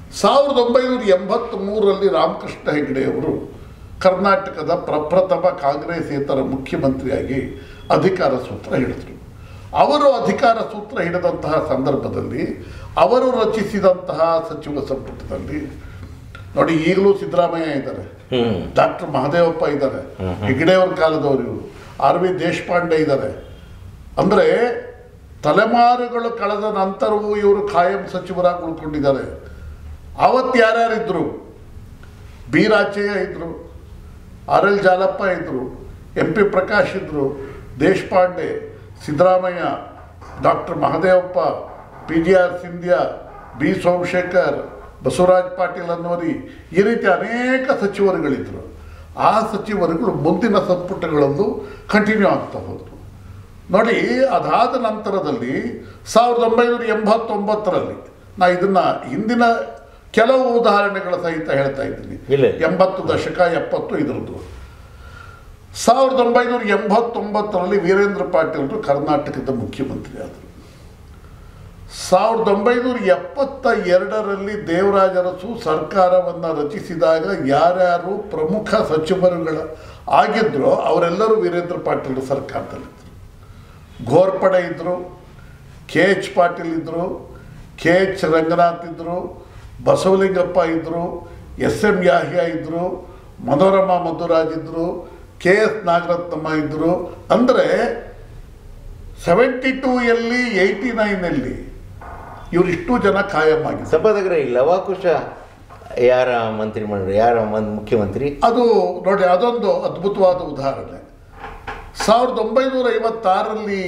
ಸಾವಿರದ ಒಂಬೈನೂರ ಎಂಬತ್ತ್ ಮೂರರಲ್ಲಿ ರಾಮಕೃಷ್ಣ ಹೆಗಡೆಯವರು ಕರ್ನಾಟಕದ ಪ್ರಪ್ರಥಮ ಕಾಂಗ್ರೆಸ್ಸೇತರ ಮುಖ್ಯಮಂತ್ರಿಯಾಗಿ ಅಧಿಕಾರ ಸೂತ್ರ ಹಿಡಿದರು ಅವರು ಅಧಿಕಾರ ಸೂತ್ರ ಹಿಡಿದಂತಹ ಸಂದರ್ಭದಲ್ಲಿ ಅವರು ರಚಿಸಿದಂತಹ ಸಚಿವ ಸಂಪುಟದಲ್ಲಿ ನೋಡಿ ಈಗಲೂ ಸಿದ್ದರಾಮಯ್ಯ ಇದ್ದಾರೆ ಹ್ಮ್ ಡಾಕ್ಟರ್ ಮಹದೇವಪ್ಪ ಇದ್ದಾರೆ ಹೆಗಡೆಯವ್ರ ಕಾಲದವರು ಇವರು ಆರ್ ವಿ ದೇಶಪಾಂಡೆ ಇದ್ದಾರೆ ಅಂದರೆ ತಲೆಮಾರುಗಳು ಕಳೆದ ನಂತರವೂ ಇವರು ಖಾಯಂ ಸಚಿವರಾಗಿ ಉಳ್ಕೊಂಡಿದ್ದಾರೆ ಅವತ್ತು ಯಾರ್ಯಾರಿದ್ರು ಬಿ ರಾಚಯ್ಯ ಇದ್ರು ಆರ್ ಎಲ್ ಜಾಲಪ್ಪ ಇದ್ರು ಎಂ ಪಿ ಪ್ರಕಾಶ್ ಇದ್ರು Deshpande Siddaramaiah doctor Mahadevappa P G R Scindia B Somashekhar Basavaraj Patil ಅನ್ನೋರಿ ಈ ರೀತಿ ಅನೇಕ ಸಚಿವರುಗಳಿದ್ದರು ಆ ಸಚಿವರುಗಳು ಮುಂದಿನ ಸಂಪುಟಗಳಲ್ಲೂ ಕಂಟಿನ್ಯೂ ಆಗ್ತಾ ಹೋದರು ನೋಡಿ ಅದಾದ ನಂತರದಲ್ಲಿ ಸಾವಿರದ ಒಂಬೈನೂರ ಎಂಬತ್ತೊಂಬತ್ತರಲ್ಲಿ ನಾ ಇದನ್ನ ಹಿಂದಿನ ಕೆಲವು ಉದಾಹರಣೆಗಳ ಸಹಿತ ಹೇಳ್ತಾ ಇದ್ದೀನಿ ಇಲ್ಲ. ಎಂಬತ್ತು ದಶಕ ಎಪ್ಪತ್ತು ಇದರದ್ದು ಸಾವಿರದ ಒಂಬೈನೂರ ಎಂಬತ್ತೊಂಬತ್ತರಲ್ಲಿ ವೀರೇಂದ್ರ ಪಾಟೀಲರು ಕರ್ನಾಟಕದ ಮುಖ್ಯಮಂತ್ರಿ ಆದರು ಸಾವಿರದ ಒಂಬೈನೂರ ಎಪ್ಪತ್ತ ಎರಡರಲ್ಲಿ ದೇವರಾಜ ಅರಸು ಸರ್ಕಾರವನ್ನು ರಚಿಸಿದಾಗ ಯಾರ್ಯಾರು ಪ್ರಮುಖ ಸಚಿವರುಗಳ ಆಗಿದ್ರೋ ಅವರೆಲ್ಲರೂ ವೀರೇಂದ್ರ ಪಾಟೀಲ್ ಸರ್ಕಾರದಲ್ಲಿದ್ದರು ಘೋರ್ಪಡೆ ಇದ್ದರು ಕೆ ಎಚ್ ಪಾಟೀಲ್ ಇದ್ದರು ಕೆ ಎಚ್ ರಂಗನಾಥ್ ಇದ್ದರು ಬಸವಲಿಂಗಪ್ಪ ಇದ್ದರು ಎಸ್ ಎಂ ಯಾಹ್ಯ ಇದ್ದರು ಮನೋರಮಾ ಮಧುರಾಜ್ ಇದ್ದರು ಕೆ ಎಸ್ ನಾಗರತ್ನಮ್ಮ ಇದ್ದರು ಅಂದರೆ ಸೆವೆಂಟಿ ಟೂ ಎಲ್ಲಿ ಏಯ್ಟಿ ನೈನಲ್ಲಿ ಇವರಿಷ್ಟು ಜನ ಕಾಯಂ ಆಗಿದ್ದಾರೆ ಸಭಾದಗರ ಈ ಲವಾಕುಶ ಯಾರ ಮಂತ್ರಿ ಮಂಡಳಿ ಯಾರ ಮನ್- ಮುಖ್ಯಮಂತ್ರಿ ಅದು ನೋಡಿ ಅದೊಂದು ಅದ್ಭುತವಾದ ಉದಾಹರಣೆ ಸಾವಿರದ ಒಂಬೈನೂರ ಐವತ್ತಾರರಲ್ಲಿ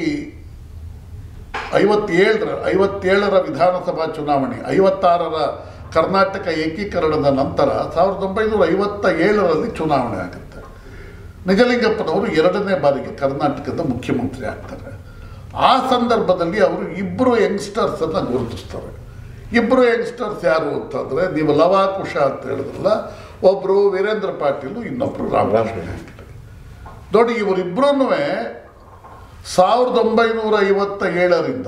ಐವತ್ತೇಳರ ಐವತ್ತೇಳರ ವಿಧಾನಸಭಾ ಚುನಾವಣೆ ಐವತ್ತಾರರ ಕರ್ನಾಟಕ ಏಕೀಕರಣದ ನಂತರ ಸಾವಿರದ ಒಂಬೈನೂರ ಐವತ್ತ ಏಳರಲ್ಲಿ ಚುನಾವಣೆ ಆಗುತ್ತೆ ನಿಜಲಿಂಗಪ್ಪನವರು ಎರಡನೇ ಬಾರಿಗೆ ಕರ್ನಾಟಕದ ಮುಖ್ಯಮಂತ್ರಿ ಆಗ್ತಾರೆ ಆ ಸಂದರ್ಭದಲ್ಲಿ ಅವರು ಇಬ್ಬರು ಯಂಗ್ಸ್ಟರ್ಸನ್ನು ಗುರುತಿಸ್ತಾರೆ ಇಬ್ಬರು ಯಂಗ್ಸ್ಟರ್ಸ್ ಯಾರು ಅಂತಂದರೆ ನೀವು ಲವಾಕುಶ ಅಂತ ಹೇಳಿದ್ರಲ್ಲ ಒಬ್ಬರು ವೀರೇಂದ್ರ ಪಾಟೀಲು ಇನ್ನೊಬ್ಬರು ರಾಮಕೃಷ್ಣ ಹೆಗಡೆ ನೋಡಿ ಇವರಿಬ್ಬರೂ ಸಾವಿರದ ಒಂಬೈನೂರ ಐವತ್ತ ಏಳರಿಂದ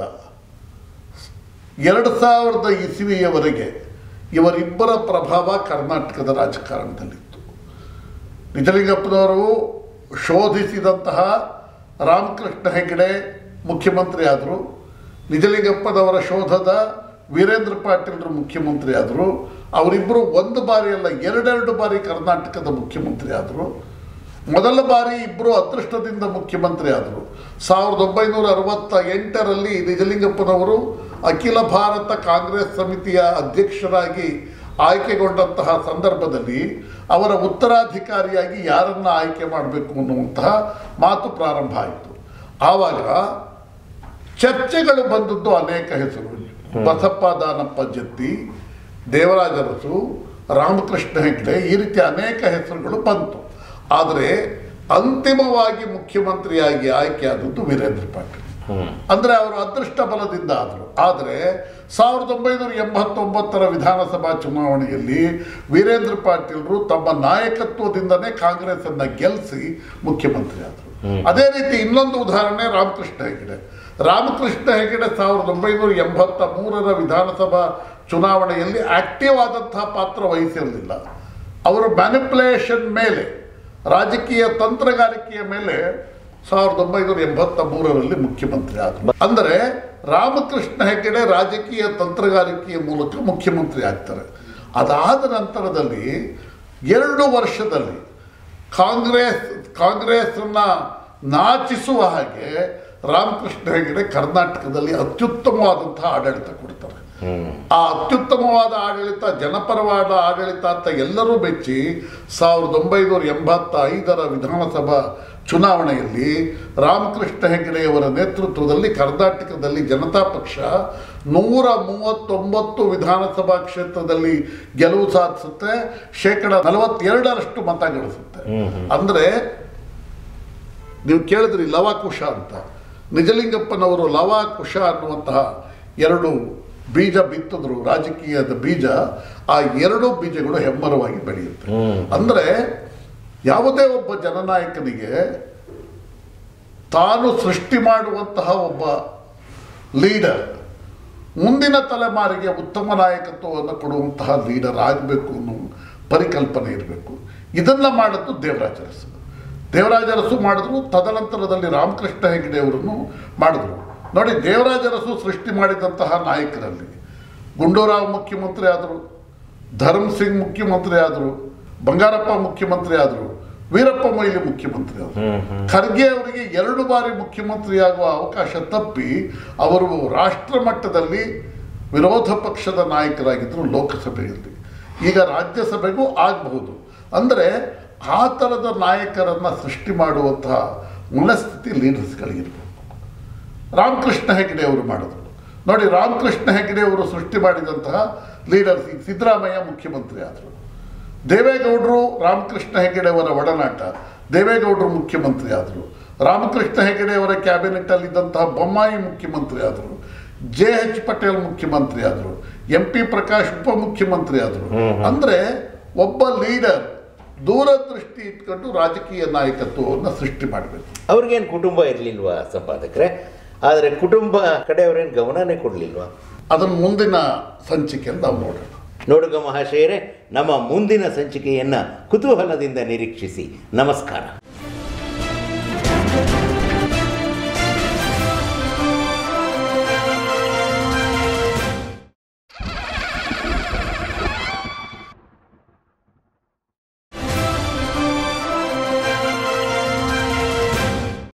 ಎರಡು ಸಾವಿರದ ಇಸವಿಯವರೆಗೆ ಇವರಿಬ್ಬರ ಪ್ರಭಾವ ಕರ್ನಾಟಕದ ರಾಜಕಾರಣದಲ್ಲಿತ್ತು ನಿಜಲಿಂಗಪ್ಪನವರು ಶೋಧಿಸಿದಂತಹ ರಾಮಕೃಷ್ಣ ಹೆಗಡೆ ಮುಖ್ಯಮಂತ್ರಿ ಆದರು ನಿಜಲಿಂಗಪ್ಪನವರ ಶೋಧದ ವೀರೇಂದ್ರ ಪಾಟೀಲರು ಮುಖ್ಯಮಂತ್ರಿ ಆದರು ಅವರಿಬ್ಬರು ಒಂದು ಬಾರಿ ಅಲ್ಲ ಎರಡೆರಡು ಬಾರಿ ಕರ್ನಾಟಕದ ಮುಖ್ಯಮಂತ್ರಿ ಆದರು ಮೊದಲ ಬಾರಿ ಇಬ್ಬರು ಅದೃಷ್ಟದಿಂದ ಮುಖ್ಯಮಂತ್ರಿ ಆದರು ಸಾವಿರದ ಒಂಬೈನೂರ ಅರವತ್ತ ಎಂಟರಲ್ಲಿ ನಿಜಲಿಂಗಪ್ಪನವರು ಅಖಿಲ ಭಾರತ ಕಾಂಗ್ರೆಸ್ ಸಮಿತಿಯ ಅಧ್ಯಕ್ಷರಾಗಿ ಆಯ್ಕೆಗೊಂಡಂತಹ ಸಂದರ್ಭದಲ್ಲಿ ಅವರ ಉತ್ತರಾಧಿಕಾರಿಯಾಗಿ ಯಾರನ್ನ ಆಯ್ಕೆ ಮಾಡಬೇಕು ಅನ್ನುವಂತಹ ಮಾತು ಪ್ರಾರಂಭ ಆಯಿತು ಆವಾಗ ಚರ್ಚೆಗಳು ಬಂದದ್ದು ಅನೇಕ ಹೆಸರು ಬಸಪ್ಪ ದಾನಪ್ಪ ಜತ್ತಿ ದೇವರಾಜ ಅರಸು ರಾಮಕೃಷ್ಣ ಹೆಗ್ಡೆ ಈ ರೀತಿ ಅನೇಕ ಹೆಸರುಗಳು ಬಂತು ಆದರೆ ಅಂತಿಮವಾಗಿ ಮುಖ್ಯಮಂತ್ರಿಯಾಗಿ ಆಯ್ಕೆಯಾದದ್ದು ವೀರೇಂದ್ರ ಪಾಟೀಲ್ ಹ್ಮ್ ಅಂದರೆ ಅವರು ಅದೃಷ್ಟ ಬಲದಿಂದ ಆದರು ಆದರೆ ಸಾವಿರದ ಒಂಬೈನೂರ ಎಂಬತ್ತೊಂಬತ್ತರ ವಿಧಾನಸಭಾ ಚುನಾವಣೆಯಲ್ಲಿ ವೀರೇಂದ್ರ ಪಾಟೀಲರು ತಮ್ಮ ನಾಯಕತ್ವದಿಂದನೇ ಕಾಂಗ್ರೆಸ್ಸನ್ನು ಗೆಲ್ಲಿಸಿ ಮುಖ್ಯಮಂತ್ರಿ ಆದರು ಅದೇ ರೀತಿ ಇನ್ನೊಂದು ಉದಾಹರಣೆ ರಾಮಕೃಷ್ಣ ಹೆಗಡೆ ರಾಮಕೃಷ್ಣ ಹೆಗಡೆ ಸಾವಿರದ ಒಂಬೈನೂರ ಎಂಬತ್ತ ಮೂರರ ವಿಧಾನಸಭಾ ಚುನಾವಣೆಯಲ್ಲಿ ಆಕ್ಟಿವ್ ಆದಂತಹ ಪಾತ್ರ ವಹಿಸಿರಲಿಲ್ಲ ಅವರು ಮ್ಯಾನಿಪುಲೇಷನ್ ಮೇಲೆ ರಾಜಕೀಯ ತಂತ್ರಗಾರಿಕೆಯ ಮೇಲೆ ಸಾವಿರದ ಒಂಬೈನೂರ ಎಂಬತ್ತ ಮೂರರಲ್ಲಿ ಮುಖ್ಯಮಂತ್ರಿ ಆದರು ಅಂದರೆ ರಾಮಕೃಷ್ಣ ಹೆಗಡೆ ರಾಜಕೀಯ ತಂತ್ರಗಾರಿಕೆಯ ಮೂಲಕ ಮುಖ್ಯಮಂತ್ರಿ ಆಗ್ತಾರೆ ಅದಾದ ನಂತರದಲ್ಲಿ ಎರಡು ವರ್ಷದಲ್ಲಿ ಕಾಂಗ್ರೆಸ್ ಕಾಂಗ್ರೆಸ್ಸನ್ನು ನಾಚಿಸುವ ಹಾಗೆ ರಾಮಕೃಷ್ಣ ಹೆಗಡೆ ಕರ್ನಾಟಕದಲ್ಲಿ ಅತ್ಯುತ್ತಮವಾದಂತಹ ಆಡಳಿತ ಕೊಡ್ತಾರೆ ಹ್ಮ್ ಆ ಅತ್ಯುತ್ತಮವಾದ ಆಡಳಿತ ಜನಪರವಾದ ಆಡಳಿತ ಅಂತ ಎಲ್ಲರೂ ಮೆಚ್ಚಿ ಸಾವಿರದ ಒಂಬೈನೂರ ಎಂಬತ್ತ ಐದರ ವಿಧಾನಸಭಾ ಚುನಾವಣೆಯಲ್ಲಿ ರಾಮಕೃಷ್ಣ ಹೆಗಡೆಯವರ ನೇತೃತ್ವದಲ್ಲಿ ಕರ್ನಾಟಕದಲ್ಲಿ ಜನತಾ ಪಕ್ಷ ನೂರ ಮೂವತ್ತೊಂಬತ್ತು ವಿಧಾನಸಭಾ ಕ್ಷೇತ್ರದಲ್ಲಿ ಗೆಲುವು ಸಾಧಿಸುತ್ತೆ ಶೇಕಡ ನಲವತ್ತೆರಡರಷ್ಟು ಮತ ಗಳಿಸುತ್ತೆ ಅಂದರೆ ನೀವು ಕೇಳಿದ್ರಿ ಲವಾಕುಶ ಅಂತ ನಿಜಲಿಂಗಪ್ಪನವರು ಲವಾಕುಶ ಅನ್ನುವಂತಹ ಎರಡು ಬೀಜ ಬಿತ್ತಿದ್ರು ರಾಜಕೀಯದ ಬೀಜ ಆ ಎರಡು ಬೀಜಗಳು ಹೆಮ್ಮರವಾಗಿ ಬೆಳೆಯುತ್ತೆ ಹ್ಮ್. ಅಂದರೆ ಯಾವುದೇ ಒಬ್ಬ ಜನನಾಯಕನಿಗೆ ತಾನು ಸೃಷ್ಟಿ ಮಾಡುವಂತಹ ಒಬ್ಬ ಲೀಡರ್ ಮುಂದಿನ ತಲೆಮಾರಿಗೆ ಉತ್ತಮ ನಾಯಕತ್ವವನ್ನು ಕೊಡುವಂತಹ ಲೀಡರ್ ಆಗಬೇಕು ಅನ್ನೋ ಪರಿಕಲ್ಪನೆ ಇರಬೇಕು ಇದನ್ನು ಮಾಡಿದ್ದು ದೇವರಾಜ ಅರಸು ದೇವರಾಜ ಅರಸು ಮಾಡಿದ್ರು ತದನಂತರದಲ್ಲಿ ರಾಮಕೃಷ್ಣ ಹೆಗಡೆ ಅವರನ್ನು ಮಾಡಿದ್ರು ನೋಡಿ ದೇವರಾಜ ಅರಸು ಸೃಷ್ಟಿ ಮಾಡಿದಂತಹ ನಾಯಕರಲ್ಲಿ ಗುಂಡೂರಾವ್ ಮುಖ್ಯಮಂತ್ರಿ ಆದರು ಧರ್ಮ್ ಸಿಂಗ್ ಮುಖ್ಯಮಂತ್ರಿ ಆದರು ಬಂಗಾರಪ್ಪ ಮುಖ್ಯಮಂತ್ರಿ ಆದರು ವೀರಪ್ಪ ಮೊಯ್ಲಿ ಮುಖ್ಯಮಂತ್ರಿ ಆದರು ಖರ್ಗೆ ಅವರಿಗೆ ಎರಡು ಬಾರಿ ಮುಖ್ಯಮಂತ್ರಿ ಆಗುವ ಅವಕಾಶ ತಪ್ಪಿ ಅವರು ರಾಷ್ಟ್ರ ಮಟ್ಟದಲ್ಲಿ ವಿರೋಧ ಪಕ್ಷದ ನಾಯಕರಾಗಿದ್ದರು ಲೋಕಸಭೆಯಲ್ಲಿ ಈಗ ರಾಜ್ಯಸಭೆಗೂ ಆಗಬಹುದು ಅಂದರೆ ಆ ಥರದ ನಾಯಕರನ್ನು ಸೃಷ್ಟಿ ಮಾಡುವಂತಹ ಮನಸ್ಥಿತಿ ಲೀಡರ್ಸ್ಗಳಿಗಿರಬೇಕು ರಾಮಕೃಷ್ಣ ಹೆಗಡೆ ಅವರು ಮಾಡಿದ್ರು ನೋಡಿ ರಾಮಕೃಷ್ಣ ಹೆಗಡೆ ಅವರು ಸೃಷ್ಟಿ ಮಾಡಿದಂತಹ ಲೀಡರ್ಸ್ ಈಗ ಸಿದ್ದರಾಮಯ್ಯ ಮುಖ್ಯಮಂತ್ರಿ ಆದರು ದೇವೇಗೌಡರು ರಾಮಕೃಷ್ಣ ಹೆಗಡೆ ಅವರ ಒಡನಾಟ ದೇವೇಗೌಡರು ಮುಖ್ಯಮಂತ್ರಿ ಆದರು ರಾಮಕೃಷ್ಣ ಹೆಗಡೆ ಅವರ ಕ್ಯಾಬಿನೆಟ್ಟಲ್ಲಿದ್ದಂತಹ ಬೊಮ್ಮಾಯಿ ಮುಖ್ಯಮಂತ್ರಿ ಆದರು ಜೆ ಎಚ್ ಪಟೇಲ್ ಮುಖ್ಯಮಂತ್ರಿ ಆದರು ಎಂ ಪಿ ಪ್ರಕಾಶ್ ಉಪಮುಖ್ಯಮಂತ್ರಿ ಆದರು ಅಂದರೆ ಒಬ್ಬ ಲೀಡರ್ ದೂರದೃಷ್ಟಿ ಇಟ್ಕೊಂಡು ರಾಜಕೀಯ ನಾಯಕತ್ವವನ್ನು ಸೃಷ್ಟಿ ಮಾಡಬೇಕು ಅವ್ರಿಗೇನು ಕುಟುಂಬ ಇರಲಿಲ್ವಾ ಸಂಪಾದಕರೇ ಆದರೆ ಕುಟುಂಬ ಕಡೆಯವ್ರೇನು ಗಮನನೇ ಕೊಡಲಿಲ್ವಾ ಅದನ್ನು ಮುಂದಿನ ಸಂಚಿಕೆಯಲ್ಲಿ ನಾವು ನೋಡೋಣ ನೋಡುಗ ಮಹಾಶಯರೇ ನಮ್ಮ ಮುಂದಿನ ಸಂಚಿಕೆಯನ್ನು ಕುತೂಹಲದಿಂದ ನಿರೀಕ್ಷಿಸಿ ನಮಸ್ಕಾರ